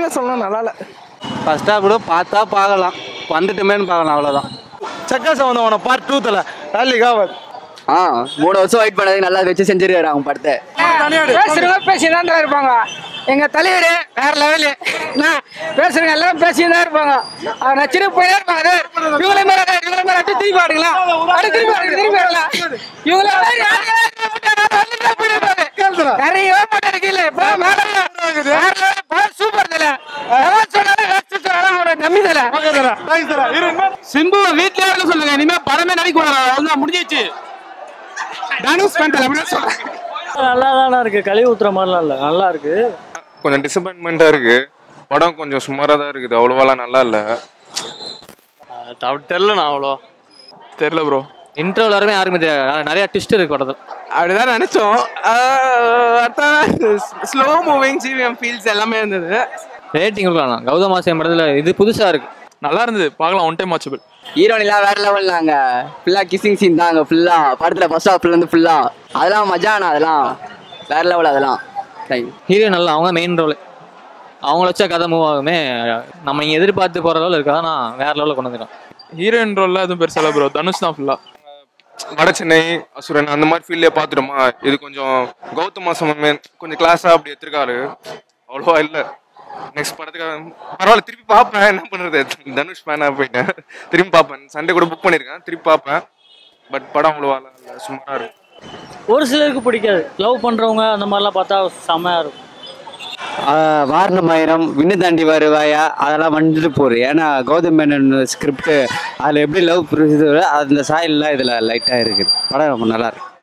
உண்மையில சொல்லணும் நல்லா இல்லை ஃபர்ஸ்ட் ஹாஃப் கூட பார்த்தா பார்க்கலாம் வந்துட்டுமேன்னு பார்க்கலாம் அவ்வளோதான் சக்கா சம்பந்தமான பார்ட் டூ தலை ராலி காவல் ஆ மூணு வருஷம் வெயிட் பண்ணதுக்கு நல்லா வச்சு செஞ்சிருக்காரு அவங்க படத்தை பேசுறவங்க பேசிதான் தான் இருப்பாங்க எங்க தலைவர் வேற லெவலு பேசுறவங்க எல்லாரும் பேசிதான் தான் இருப்பாங்க அவர் நச்சுன்னு போயிட்டே இருப்பாங்க இவங்கள மேல இவங்கள மேல அப்படியே திருப்பி ஆடுங்களா அப்படியே திருப்பி ஆடுங்க திருப்பி ஆடலாம் இவங்கள மாதிரி யாரு யாரு போட்டாங்க, வந்துட்டா போயிடுவாங்க. நிறைய போட்டாரு கீழே இப்போ மேல வேற level, சூப்பர் தல எவன் சொன்னாலும் ரசிச்சு சொன்னாலும் அவரை நம்பி தல சிம்பு வீட்லயே இருக்க சொல்லுங்க இனிமே படமே நடிக்க கூடாது அவ்வளவுதான் முடிஞ்சிச்சு தனுஷ் பண்ணிட்டு அப்படின்னு சொல்றேன் நல்லா தானே இருக்கு கழுவி ஊத்துற மாதிரிலாம் இல்லை நல்லா இருக்கு கொஞ்சம் டிசப்பாயின்மெண்ட்டாக இருக்கு படம் கொஞ்சம் சுமாராக தான் இருக்குது அவ்வளோவாலாம் நல்லா இல்லை தெரியல நான் அவ்வளோ தெரியல ப்ரோ இன்டர்வல் வரைமே யாருமே தெரியாது நிறைய ட்விஸ்ட் இருக்கு படத்தில் அப்படிதான் நினைச்சோம் ஸ்லோ மூவிங் சிவிஎம் ஃபீல்ஸ் எல்லாமே இருந்தது ரேட்டிங் கொடுக்கலாம் கௌதம் வாசியம் படத்தில் இது புதுசா இருக்கு நல்லா இருந்தது பார்க்கலாம் ஒன் டைம் வாட்சபிள் ஹீரோனிலாம் வேற லெவல் நாங்க ஃபுல்லா கிசிங் சீன் தாங்க ஃபுல்லா படத்துல ஃபர்ஸ்ட் ஹாஃப்ல இருந்து ஃபுல்லா அதெல்லாம் மஜானா அதெல்லாம் வேற லெவல் அதெல்லாம் Thank you. ஹீரோ நல்லா அவங்க மெயின் ரோல் அவங்கள வச்சா கதை மூவ் ஆகுமே நம்ம இங்கே எதிர்பார்த்து போகிற லெவலில் இருக்கா நான் வேற லெவலில் கொண்டு வந்துடும் ஹீரோயின் ரோல்ல எதுவும் பெருசா இல்லை ப்ரோ தனுஷ் தான் ஃபுல்லா வட சென்னை அசுரன் அந்த மாதிரி ஃபீல்டே பார்த்துட்டோமா இது கொஞ்சம் கௌதம் மாசமே கொஞ்சம் கிளாஸாக அப்படி எடுத்திருக்காரு அவ்வளோவா இல்லை நெக்ஸ்ட் படத்துக்கு பரவாயில்ல திருப்பி பார்ப்பேன் என்ன பண்ணுறது தனுஷ் ஃபேனாக போயிட்டேன் திரும்பி பார்ப்பேன் சண்டே கூட புக் பண்ணியிருக்கேன் திருப்பி பார்ப்பேன் பட் படம் அவ்வளோவா இல்லை சுமாராக இருக்கு ஒரு சிலருக்கு பிடிக்காது லவ் பண்ணுறவங்க அந்த மாதிரிலாம் பார்த்தா செம்மையாக இருக்கும் வாரணமாயிரம் விண்ணு தாண்டி வருவாயா அதெல்லாம் வந்துட்டு போகுது ஏன்னா கௌதம் மேனன் ஸ்கிரிப்ட் அதில் எப்படி லவ் அந்த சாயல்லாம் இதில் லைட்டாக இருக்குது படம் ரொம்ப நல்லா இருக்கு